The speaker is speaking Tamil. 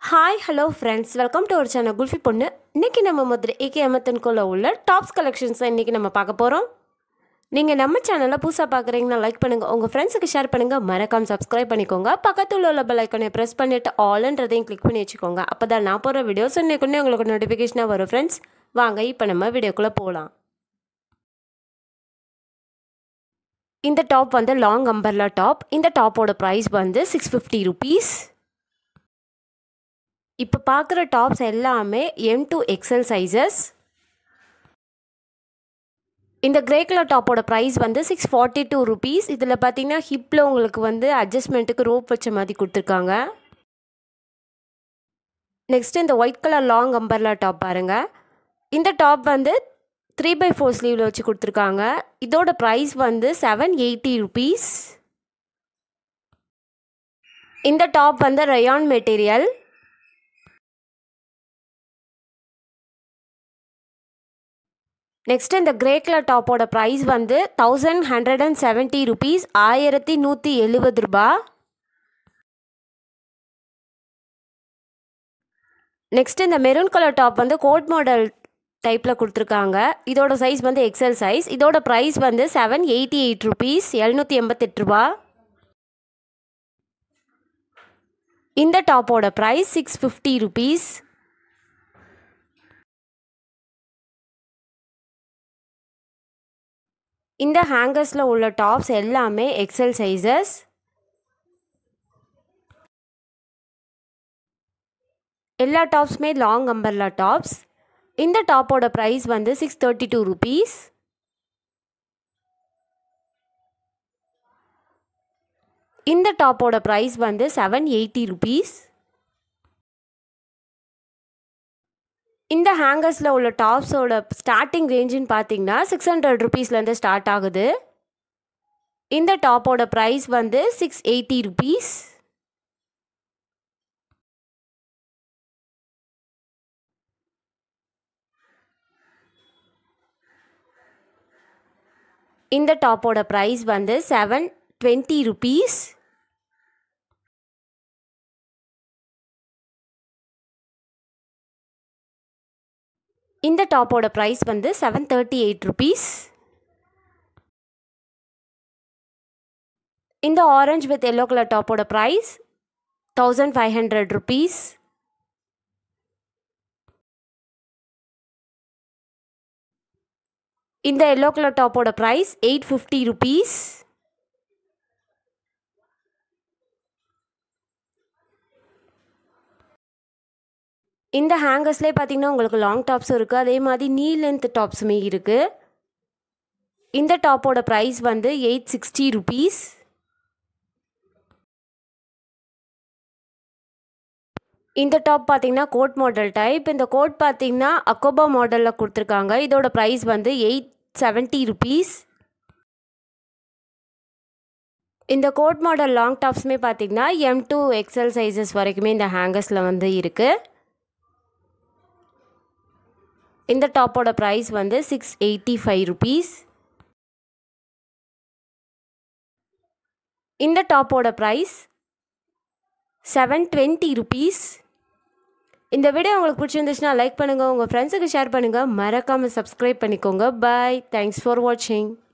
hi hello friends welcome to ஒரு சேனல் குல்ஃபி பொண்ணு இன்றைக்கி நம்ம மதுரை ஏகே எமத்தன்கோல உள்ள டாப்ஸ் கலெக்ஷன்ஸ் தான் இன்றைக்கி நம்ம பார்க்க போகிறோம் நீங்கள் நம்ம சேனலை புதுசாக பார்க்குறீங்கன்னா லைக் பண்ணுங்கள் உங்கள் ஃப்ரெண்ட்ஸுக்கு ஷேர் பண்ணுங்கள் மறக்காம சப்ஸ்கிரைப் பண்ணிக்கோங்க பக்கத்தில் உள்ள பெல் ஐக்கனை ப்ரெஸ் பண்ணிவிட்டு ஆல்ன்றதையும் கிளிக் பண்ணி வச்சுக்கோங்க அப்போ தான் நான் போகிற வீடியோஸ் இன்னைக்குன்னே உங்களுக்கு நோட்டிஃபிகேஷனாக வரும் ஃப்ரெண்ட்ஸ் வாங்க இப்போ நம்ம வீடியோக்குள்ளே போகலாம் இந்த டாப் வந்து லாங் அம்பர்லா டாப் இந்த டாப்போட ப்ரைஸ் வந்து சிக்ஸ் ஃபிஃப்டி ருபீஸ் இப்போ பார்க்குற டாப்ஸ் எல்லாமே எம் டூ எக்ஸல் சைஸஸ் இந்த கிரே கலர் டாப்போட ப்ரைஸ் வந்து சிக்ஸ் ஃபார்ட்டி டூ ருபீஸ் இதில் பார்த்தீங்கன்னா ஹிப்பில் உங்களுக்கு வந்து அட்ஜஸ்ட்மெண்ட்டுக்கு ரோப் வச்ச மாதிரி கொடுத்துருக்காங்க நெக்ஸ்ட் இந்த white colour long umbrella top பாருங்கள் இந்த டாப் வந்து த்ரீ பை ஃபோர் ஸ்லீவில் வச்சு கொடுத்துருக்காங்க இதோட ப்ரைஸ் வந்து செவன் எயிட்டி ருபீஸ் இந்த டாப் வந்து ரயான் மெட்டீரியல் நெக்ஸ்ட் இந்த கிரே கலர் டாப்போட ப்ரைஸ் வந்து thousand hundred and seventy rupees ஆயிரத்தி நூற்றி எழுபது ரூபா நெக்ஸ்ட் இந்த மெரூன் கலர் டாப் வந்து கோட் மாடல் டைப்பில் கொடுத்துருக்காங்க இதோட சைஸ் வந்து எக்ஸல் சைஸ் இதோட ப்ரைஸ் வந்து செவன் எயிட்டி எயிட் ருபீஸ் எழுநூற்றி எண்பத்தெட்டு ரூபா இந்த டாப்போட ப்ரைஸ் சிக்ஸ் ஃபிஃப்டி ருபீஸ் இந்த ஹேங்கர்ஸில் உள்ள டாப்ஸ் எல்லாமே எக்ஸல் சைஸஸ் எல்லா டாப்ஸுமே லாங் அம்பர்லா டாப்ஸ் இந்த டாப்போட ப்ரைஸ் வந்து சிக்ஸ் தேர்ட்டி டூ ருபீஸ் இந்த டாப்போட ப்ரைஸ் வந்து செவன் எயிட்டி ருபீஸ் இந்த ஹேங்கர்ஸில் உள்ள டாப்ஸோட ஸ்டார்டிங் ரேஞ்சுன்னு பார்த்தீங்கன்னா சிக்ஸ் ஹண்ட்ரட் ருபீஸ்லேருந்து ஸ்டார்ட் ஆகுது இந்த டாப்போட ப்ரைஸ் வந்து சிக்ஸ் எயிட்டி ருபீஸ் இந்த டாப்போட ப்ரைஸ் வந்து செவன் டுவெண்ட்டி ருபீஸ் இந்த டாப்போட ப்ரைஸ் வந்து செவன் தேர்ட்டி எயிட் ருபீஸ் இந்த ஆரஞ்ச் வித் எல்லோ கலர் டாப்போட price thousand five hundred rupees இந்த எல்லோ கலர் டாப்போட ப்ரைஸ் எயிட் ஃபிஃப்டி ருபீஸ் இந்த ஹேங்கர்ஸ்லேயே பார்த்தீங்கன்னா உங்களுக்கு லாங் டாப்ஸும் இருக்குது அதே மாதிரி நீ லென்த் டாப்ஸுமே இருக்குது இந்த டாப்போட ப்ரைஸ் வந்து எயிட் சிக்ஸ்டி ருபீஸ் இந்த டாப் பார்த்தீங்கன்னா கோட் மாடல் டைப் இந்த கோட் பார்த்தீங்கன்னா அக்கோபா மாடலில் கொடுத்துருக்காங்க இதோட ப்ரைஸ் வந்து எயிட் செவன்ட்டி ருபீஸ் இந்த கோட் மாடல் லாங் டாப்ஸுமே பார்த்தீங்கன்னா எம் டூ எக்ஸல் சைஸஸ் வரைக்குமே இந்த ஹேங்கர்ஸில் வந்து இருக்குது இந்த டாப்போட ப்ரைஸ் வந்து சிக்ஸ் எயிட்டி ஃபைவ் ருபீஸ் இந்த டாப்போட ப்ரைஸ் செவன் டுவெண்ட்டி ருபீஸ் இந்த வீடியோ உங்களுக்கு பிடிச்சிருந்துச்சுன்னா லைக் பண்ணுங்கள் உங்கள் ஃப்ரெண்ட்ஸுக்கு ஷேர் பண்ணுங்கள் மறக்காமல் சப்ஸ்கிரைப் பண்ணிக்கோங்க பாய் தேங்க்ஸ் ஃபார் வாட்சிங்